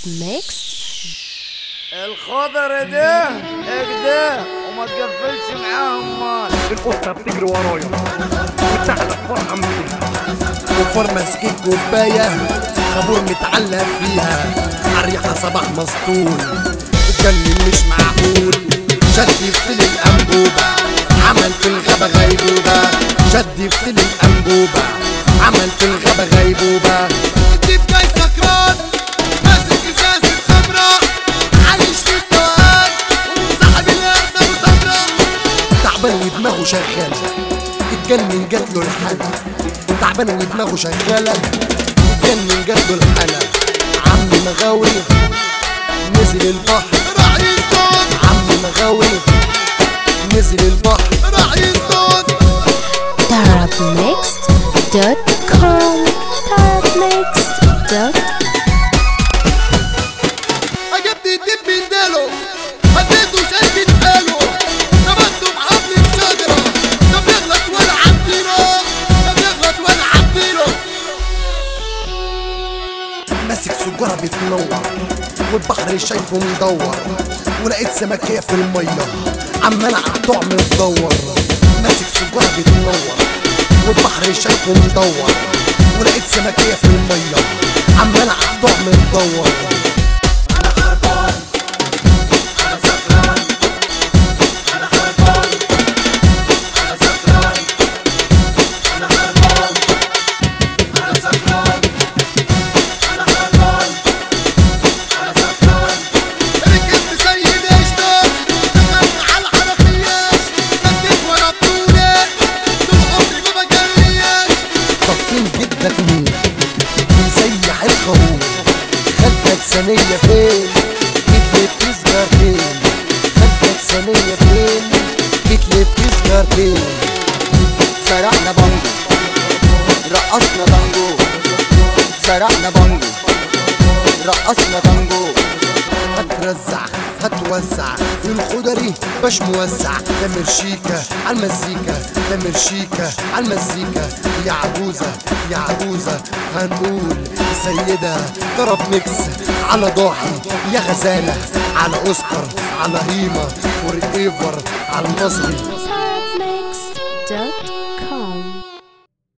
ميكس الخضر ده اكده وما تقفلش معاهم مال القطة بتجري ورايا والثعلب فرحان بيها وفور ماسكين كوباية خابور متعلق فيها عالريحة صباح مسطول اتكلم مش معقول شد في الأنبوبة عمل في الغابة غيبوبة شد في الأنبوبة عمل في الغابة غيبوبة الديب جاي سكران ماسك ازاز الخمرة عايش في التوهان وصاحب الارض ابو سمرة تعبان ودماغه شغالة اتجنن جات له الحالة تعبان ودماغه شغالة اتجنن جات له الحالة عم مغاوي نزل البحر راح يصطاد عم مغاوي نزل البحر راح يصطاد طرب ميكس دوت كوم طرب ميكس دوت عجبني الدب من داله هديته شدت حاله ربطته بحبل الشجرة ده بيغلط ولا عديله ده بيغلط ولا عديله ماسك سجارة بتنور والبحر شايفه مدور ولقيت سمكية في المية عمال على طعم تدور ماسك سجارة بتنور والبحر شايفه مدور ولقيت سمكية في المية عمال على طعم تدور ركبت سيد اشتاق دخلت على الحنفيات سدت ورا بطولي طول عمري ما بجرياش طفين جدك مين بيسيح الخروج خدك ثانية فين جيت لي بتسجر فين خدك ثانية فين جيت لي بتسجر فين سرقنا بانجو رقصنا تانجو سرقنا بانجو رقصنا تانجو هترزع هتوسع في الخضري باش موسع تامر شيكة عالمزيكا تامر شيكة عالمزيكا يا عجوزة يا عجوزة هنقول سيدة ضرب ميكس على ضاحي يا غزالة على اوسكار على هيما فور ايفر على المصري